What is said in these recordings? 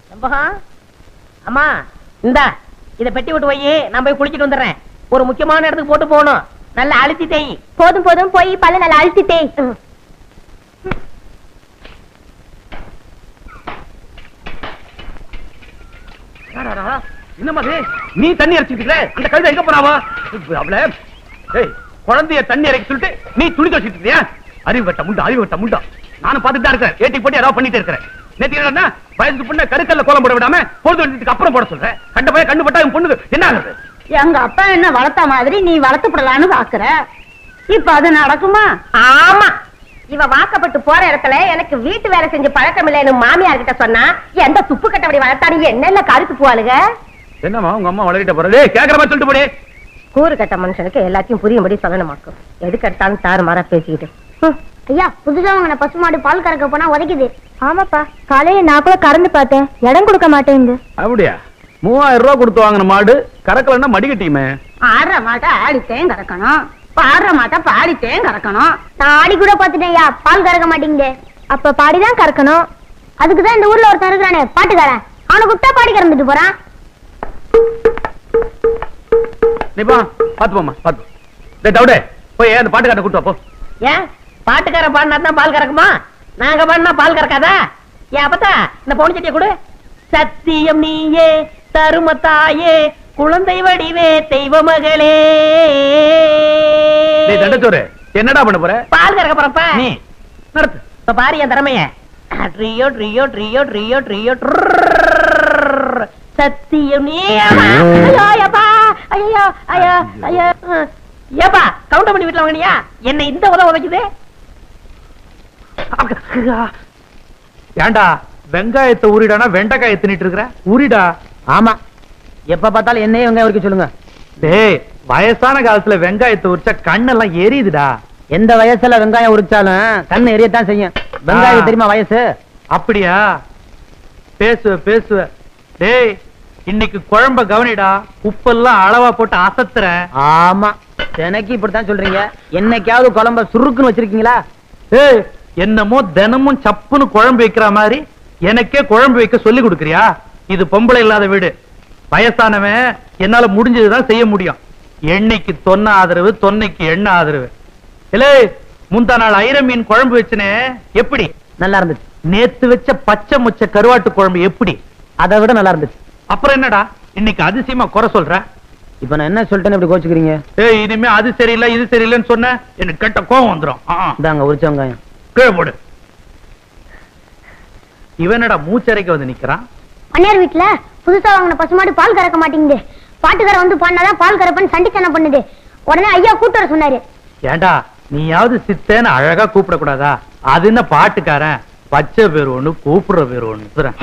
செம்பகம் அம்மா இந்தா இத பெட்டி விட்டு போய் நான் போய் குளிச்சிட்டு வந்துடுறேன் ஒரு முக்கியமான இடத்துக்கு போட்டு போகணும் நல்லா அழுத்தி தேய் போதும் போதும் போய் பல்ல நல்லா அழுத்திட்டே என்னம்மா இது? நீ தண்ணி அரைச்சிட்டு அந்த கழுதை எங்க போனாவோ அவள ஏய் குழந்தைய தண்ணி இறக்கி சொல்லிட்டு நீ துணி துவச்சிட்டு இருக்கியா அறிவு கட்ட முண்டா அறிவு கட்ட முண்டா நானும் பார்த்துட்டு தான் இருக்கிறேன் ஏட்டி போட்டு யாராவது பண்ணிட்டு இருக்கிறேன் நேத்து என்னன்னா வயசுக்கு பொண்ணு கருக்கல்ல கோலம் போட விடாம பொழுது வந்ததுக்கு அப்புறம் போட சொல்றேன் கண்ட பையன் கண்ணு பட்டா இவன் பொண்ணுக்கு என்ன ஆகுது எங்க அப்பா என்ன வளர்த்த மாதிரி நீ வளர்த்துப்படலான்னு பாக்குற இப்ப அது நடக்குமா ஆமா இவ வாக்கப்பட்டு போற இடத்துல எனக்கு வீட்டு வேலை செஞ்சு பழக்கம் இல்லைன்னு மாமியார் கிட்ட சொன்னா எந்த துப்பு கட்டபடி வளர்த்தானு என்னென்ன கருத்து போவாளுங்க என்னம்மா உங்க அம்மா வளரிட்ட போறது கேக்குற மாதிரி சொல்லிட்டு போடி கூறு கட்ட மனுஷனுக்கு எல்லாத்தையும் புரியும்படி சொல்லணுமாக்கும் எதுக்கு எடுத்தாலும் தாறு மாறா பேசிக்கிட்டு ஐயா புதுசா வாங்கின பசுமாடு பால் கறக்க போனா உதைக்குது ஆமாப்பா காலையில நான் கூட கறந்து பார்த்தேன் இடம் கொடுக்க மாட்டேங்குது அப்படியா மூவாயிரம் ரூபாய் கொடுத்து வாங்கின மாடு கறக்கலன்னா மடிக்கட்டியுமே ஆடுற மாட்டை ஆடித்தேன் கறக்கணும் பாடுற மாட்டை பாடித்தேன் கறக்கணும் நான் ஆடி கூட பாத்துட்டேன் ஐயா பால் கறக்க மாட்டேங்குது அப்ப பாடிதான் கறக்கணும் அதுக்குதான் இந்த ஊர்ல ஒருத்தன் இருக்கிறானே பாட்டுக்காரன் அவனை கூப்பிட்டா பாடி கறந்துட்டு போறான் நீ போ பாத்து போமா பாத்து டேய் டவுடே போய் அந்த பாட்டுக்காரனை கூட்டு வா போ ஏன் பாட்டுக்காரன் பாடினா தான் பால் கறக்குமா நாங்க பாடினா பால் கறக்காதா ஏன் அப்பத்தா இந்த பவுன் சட்டியை கொடு சத்தியம் நீயே தரும தாயே குழந்தை வடிவே தெய்வ மகளே டேய் தண்டச்சோறு என்னடா பண்ண போற பால் கறக்க போறப்ப நீ நடத்து இப்ப பாரு என் திறமைய ட்ரியோ ட்ரியோ ட்ரியோ ட்ரியோ ட்ரியோ ட்ரர். சத்தியம் நீ ஐயோ ஐயப்பா ஐயோ ஐயோ ஐயோ ம். ஏப்பா கவுண்டர் பண்ணி வீட்டுல வாங்கினியா என்ன இந்த உதவ உதைக்குது ஏன்டா வெங்காயத்தை உரிடானா வெண்டைக்காயை தின்னுட்டு இருக்கிற உரிடா ஆமா எப்ப பார்த்தாலும் என்னையே வெங்காயம் உரிக்க சொல்லுங்க டேய் வயசான காலத்துல வெங்காயத்தை உரிச்சா கண்ணெல்லாம் எரியுதுடா எந்த வயசுல வெங்காயம் உரிச்சாலும் கண்ணு எரியத்தான் செய்யும் வெங்காயம் ஆ. தெரியுமா வயசு அப்படியா பேசுவ பேசுவ டேய் இன்னைக்கு குழம்ப கவனிடா உப்பெல்லாம் அளவா போட்டு அசத்துறேன் ஆமா எனக்கு இப்படித்தான் சொல்றீங்க என்னைக்காவது குழம்ப சுருக்குன்னு வச்சிருக்கீங்களா ஏய் என்னமோ தினமும் சப்புன்னு குழம்பு வைக்கிற மாதிரி எனக்கே குழம்பு வைக்க சொல்லி கொடுக்கறியா இது பொம்பளை இல்லாத வீடு வயசானவன் என்னால முடிஞ்சதுதான் செய்ய முடியும் எண்ணெய்க்கு தொன்ன ஆதரவு தொன்னைக்கு எண்ணெய் ஆதரவு இல்லே முந்தா நாள் ஐர மீன் குழம்பு வச்சனே எப்படி நல்லா இருந்துச்சு நேத்து வச்ச பச்சை முச்ச கருவாட்டு குழம்பு எப்படி அதை விட நல்லா இருந்துச்சு அப்புறம் என்னடா இன்னைக்கு அதிசயமா குறை சொல்ற இப்ப நான் என்ன சொல்லிட்டேன்னு இப்படி கோச்சுக்கிறீங்க ஏய் இனிமே அது சரியில்லை இது சரியில்லைன்னு சொன்ன எனக்கு கெட்ட கோவம் வந்துரும் ஆ, ஆ. இதாங்க உரிச்ச வெங்காயம் கீழே போடு இவனடா மூச்சரைக்க வந்து நிக்கிறான் அந்நியார் வீட்டுல புதுசா வாங்கின பசுமாடு பால் கறக்க மாட்டேங்குது பாட்டுக்காரன் வந்து பண்ணாதான் பால் கறப்பன்னு சண்டித்தனம் பண்ணுது உடனே ஐயா கூட்டு வர சொன்னாரு ஏண்டா நீயாவது சித்தேன்னு அழகா கூப்பிடக்கூடாதா அது என்ன பாட்டுக்காரன் பச்சை பேர் ஒண்ணு கூப்பிடுற பேர் ஒண்ணு சொல்றேன்.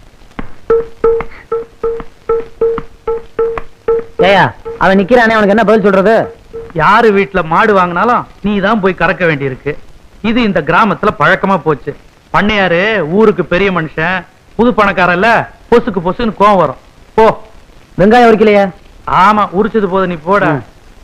ஏயா அவன் நிக்கிறானே அவனுக்கு என்ன பதில் சொல்றது யாரு வீட்டுல மாடு வாங்கினாலும் நீ தான் போய் கறக்க வேண்டியிருக்கு இது இந்த கிராமத்துல பழக்கமா போச்சு பண்ணையாரு ஊருக்கு பெரிய மனுஷன் புது பணக்காரல்ல பொசுக்கு பொசுன்னு கோவம் வரும் போ வெங்காயம் உரிக்கலையா ஆமா உரிச்சது போது நீ போட ம்.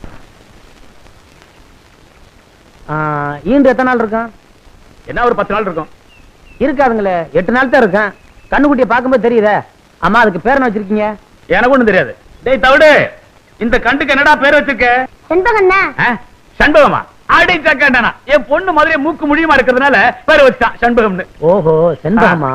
ஆ, ஈண்டு எத்தனை நாள் இருக்கான் என்ன ஒரு பத்து நாள் இருக்கும் இருக்காதுங்களே எட்டு நாள் தான் இருக்கான் கண்ணுக்குட்டியை பார்க்கும்போது தெரியுதே அம்மா அதுக்கு பேர் என்ன வச்சிருக்கீங்க எனக்கு ஒண்ணும் தெரியாது டேய் தவிடு இந்த கண்டுக்கு என்னடா பேர் வச்சிருக்க செண்பகண்ணா ஆ? சண்பகமா அடி சக்கண்டனா என் பொண்ணு மாதிரியே மூக்கு முடியுமா இருக்கிறதுனால பேர் வச்சான் சண்பகம்னு ஓஹோ செண்பகமா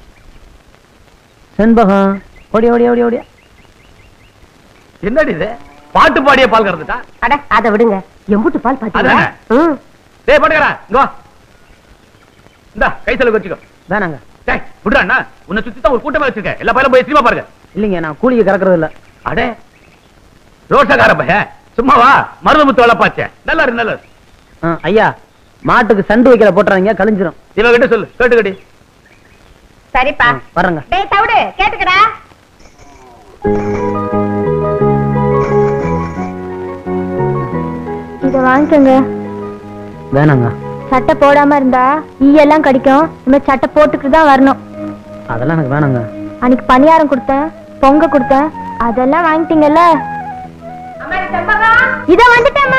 செண்பகம் ஓடி ஓடி ஓடி ஓடி என்னடி இது பாட்டு பாடிய பால் கறந்துட்டா அட அதை விடுங்க எம்புட்டு பால் பாத்தீங்களா அதானே. ம். டேய் பாட்டுக்கறா இங்க வா இந்தா கை செலவு வச்சுக்கோ வேணாங்க டேய் விடுறா அண்ணா உன்னை சுத்தி தான் ஒரு கூட்டமா வச்சிருக்க எல்லா பையலும் போய் சினிமா பாருங்க இல்லைங்க நான் கூலிக்கு கறக்குறது இல்ல அடே ரோஷக்கார பையன் சும்மா வா மருதமுத்து வேலை பாச்சேன் நல்லா இருக்கு நல்லா இருக்கு ஆ, ஐயா மாட்டுக்கு சண்டு வைக்கல போட்டுறாங்க கழிஞ்சிரும் இவ கிட்ட சொல்லு கேட்டுக்கடி சரிப்பா ஆ, வர்றேங்க டேய் தவிடு கேட்டுக்கடா இத வாங்கிக்கோங்க வேணாங்க சட்டை போடாம இருந்தா ஈயெல்லாம் கடிக்கும் இந்த சட்டை போட்டுட்டு தான் வரணும் அதெல்லாம் எனக்கு வேணாங்க அன்னைக்கு பணியாரம் கொடுத்தேன் பொங்க கொடுத்தேன் அதெல்லாம் வாங்கிட்டீங்கல்ல இத வந்துட்டேம்மா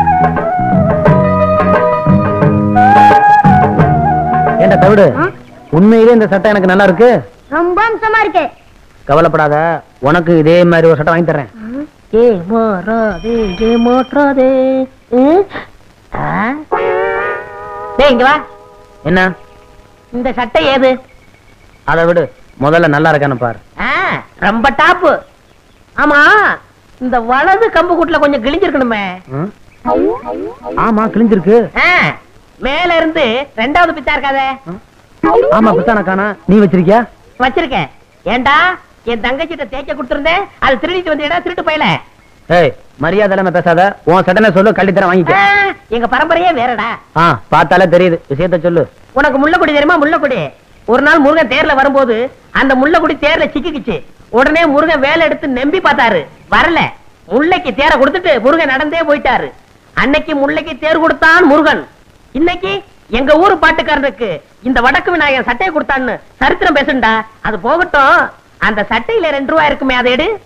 ஏண்டா தவிடு உண்மையிலே இந்த சட்டை எனக்கு நல்லா இருக்கு ரொம்ப அம்சமா இருக்கு கவலைப்படாத உனக்கு இதே மாதிரி ஒரு சட்டை வாங்கி தரேன் ஏமாறாதே ஏமாற்றாதே ம்? ஆ? டேய் இங்க வா என்ன இந்த சட்டை ஏது அதை விடு முதல்ல நல்லா இருக்கான்னு பாரு ஆ, ரொம்ப டாப்பு ஆமா இந்த வலது கம்பு கூட்டுல கொஞ்சம் கிழிஞ்சிருக்கணுமே ம்? ஆமா கிழிஞ்சிருக்கு ஆ, மேல இருந்து ரெண்டாவது பித்தா இருக்காதே ஆமா பித்தான காணா நீ வச்சிருக்கியா வச்சிருக்கேன் ஏண்டா என் தங்கச்சிட்ட தேய்க்க கொடுத்திருந்தேன் அது திருடிட்டு வந்தீடா திருட்டு போயல ஏய் மரியாதை இல்லாம பேசாத உன் சட்டனை சொல்லு கள்ளி தரேன் வாங்கிக்க எங்க பரம்பரையே வேறடா ஆ பார்த்தாலே தெரியுது விஷயத்த சொல்லு உனக்கு முள்ளக்குடி தெரியுமா முள்ளக்குடி ஒரு நாள் முருகன் தேர்ல வரும்போது அந்த முள்ளக்குடி தேர்ல சிக்கிக்குச்சு உடனே முருகன் வேலை எடுத்து நம்பி பார்த்தாரு வரல முல்லைக்கு தேர கொடுத்துட்டு முருகன் நடந்தே போயிட்டாரு அன்னைக்கு முல்லைக்கு தேர் கொடுத்தான் முருகன் இன்னைக்கு எங்க ஊரு பாட்டுக்காரனுக்கு இந்த வடக்கு விநாயகன் சட்டையை கொடுத்தான்னு சரித்திரம் பேசுண்டா அது போகட்டும் அந்த சட்டையில ரெண்டு ரூபாய் இருக்குமே அதை எடு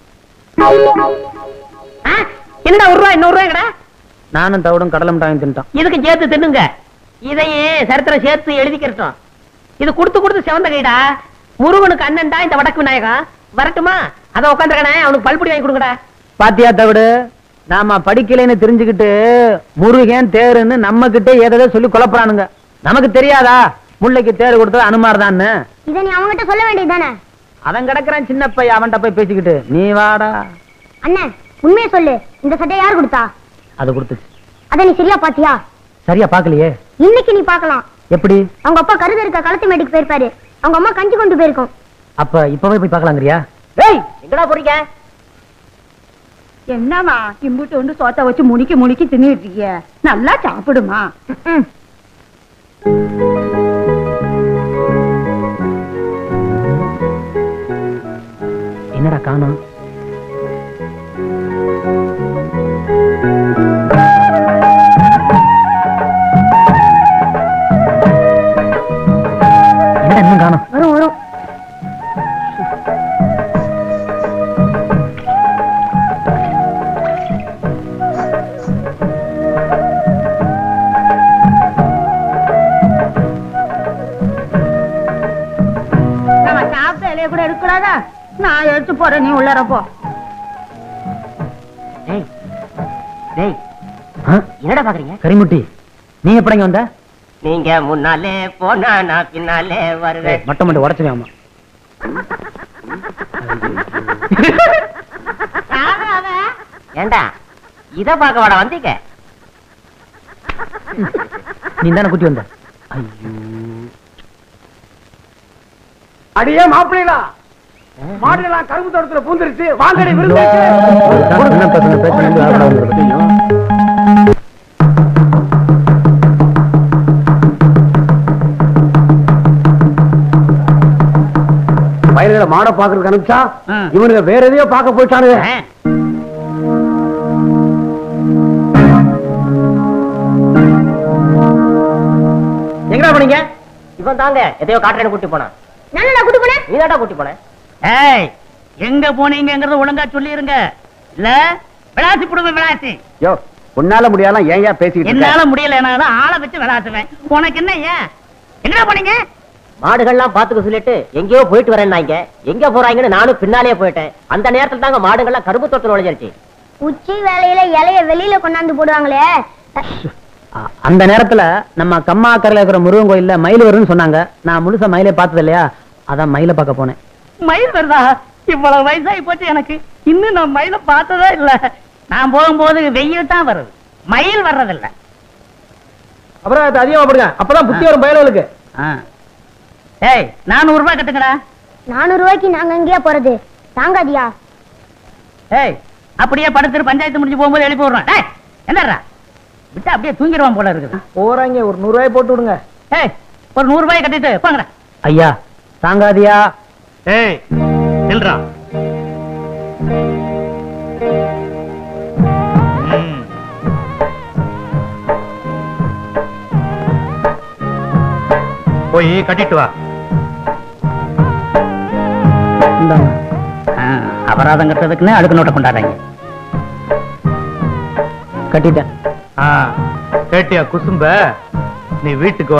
ஆ, என்னடா ஒரு ரூபாய் இன்னொரு ரூபாய்டா நானும் தவிடும் கடலை மிட்டாய் தின்ட்டான் இதுக்கு சேர்த்து தின்னுங்க இதையே சரித்திரம் சேர்த்து எழுதிக்கிறட்டும் இது கொடுத்து கொடுத்து சிவந்த கைடா முருகனுக்கு அண்ணன்டா இந்த வடக்கு விநாயகம் வரட்டுமா அத உட்காந்துருக்கனே அவனுக்கு பல்புடி வாங்கி கொடுங்கடா பாத்தியா தவிடு நாம படிக்கலைன்னு தெரிஞ்சுக்கிட்டு முருகன் தேருன்னு நம்ம கிட்ட ஏதோ சொல்லி குழப்பறானுங்க நமக்கு தெரியாதா முல்லைக்கு தேர் கொடுத்தது அனுமார் இதை நீ அவங்ககிட்ட சொல்ல வேண்டியதுதானே அவன் கிடக்குறான் சின்ன பையன் அவன்கிட்ட போய் பேசிக்கிட்டு நீ வாடா அண்ணன் உண்மையை சொல்லு இந்த சட்டையை யார் கொடுத்தா அது கொடுத்துச்சு அதை நீ சரியா பாத்தியா சரியா பாக்கலையே இன்னைக்கு நீ பார்க்கலாம் எப்படி அவங்க அப்பா கருது இருக்க களத்து மேட்டுக்கு போயிருப்பாரு அவங்க அம்மா கஞ்சி கொண்டு போயிருக்கோம் அப்ப இப்பவே போய் பார்க்கலாங்கிறியா டேய் எங்கடா போறீங்க என்னம்மா இம்புட்டு ஒன்று சோத்த வச்சு முனிக்கி முனிக்கி தின்னுட்டு இருக்கிய நல்லா சாப்பிடுமா ம். என்னடா காணோம் என்ன இன்னும் காணோம் வரும் வரும் நம்ம சாப்பிட்ட இலைய கூட எடுக்கூடாதா நான் எடுத்து போறேன் நீ உள்ளார போ டேய் டேய் ஆ? என்னடா பாக்குறீங்க கரிமுட்டி நீ எப்படிங்க வந்த நீங்க முன்னாலே போனா நான் பின்னாலே வருவேன் மட்டம் மட்டும் உடச்சுவேன் ஆமா ஏண்டா இத பார்க்க வாடா வந்தீங்க நீ தானே குட்டி வந்த ஐயோ அடியே மாப்பிள்ளைகளா மாடுகளா கரும்பு தோட்டத்துல பூந்துருச்சு வாங்கடி என்ன பசங்க பேசுறது ஆவலா வந்துருது. வயல்களை மாட பாக்குறதுக்கு அனுப்பிச்சா இவனுங்க வேற எதையோ பார்க்க போயிட்டானுங்க எங்கடா போனீங்க இவன் தாங்க எதையோ காட்டுறேன்னு கூட்டி போனான் நான் கூட்டு போனேன் நீ தாண்டா கூட்டி போன ஏய் எங்க போனீங்கங்கறத ஒழுங்கா சொல்லிருங்க இல்ல விளாசி புடுங்க விளாசி யோ உன்னால முடியாலாம் ஏன் பேசிக்கிட்டு என்னால முடியலனாலும் ஆளை வச்சு விளாசுவேன் உனக்கு என்ன ஏன் எங்கடா போனீங்க மாடுகள்லாம் பாத்துக்க சொல்லிட்டு எங்கேயோ போயிட்டு வரேன்னாங்க எங்க போறாங்கன்னு நானும் பின்னாலே போயிட்டேன் அந்த நேரத்துல தாங்க மாடுகள்லாம் கரும்பு தோட்டம் நுழைஞ்சிருச்சு உச்சி வேலையில இலைய வெளியில கொண்டாந்து போடுவாங்களே அ- அந்த நேரத்துல நம்ம கம்மாக்கரையில இருக்கிற முருகன் கோயில்ல மயில் வரும்னு சொன்னாங்க நான் முழுசா மயிலை பார்த்தது இல்லையா அதான் மயிலை பார்க்க போனேன் மயில் வருதா இவ்வளவு வயசாகி போச்சு எனக்கு இன்னும் நான் மயில பார்த்ததே இல்ல நான் போகும்போது வெயில் தான் வருது மயில் வர்றதில்ல அப்புறம் அது அதிகமா போடுங்க அப்பதான் புத்தி வரும் பயலுக்கு ஆ. ஏய் நானூறு ரூபாய் கட்டுங்கடா நானூறு ரூபாய்க்கு நாங்க எங்கேயா போறது தாங்காதியா ஏய் அப்படியே படுத்துட்டு பஞ்சாயத்து முடிஞ்சு போகும்போது எழுப்பி விடுறான் டேய் என்னடா விட்டா அப்படியே தூங்கிடுவான் போல இருக்குது போறாங்க ஒரு நூறு ரூபாய் போட்டு விடுங்க ஏய் ஒரு நூறு ரூபாய் கட்டிட்டு போங்கடா ஐயா தாங்காதியா ஏய் நில்றா ம். போய் கட்டிட்டு வா இந்தாங்க ஆ, அபராதம் கட்டுறதுக்குன்னு அடுக்கு நோட்டை கொண்டாடுறாங்க கட்டிட்டேன் ஆ, கேட்டியா குசும்ப நீ வீட்டுக்கு வா.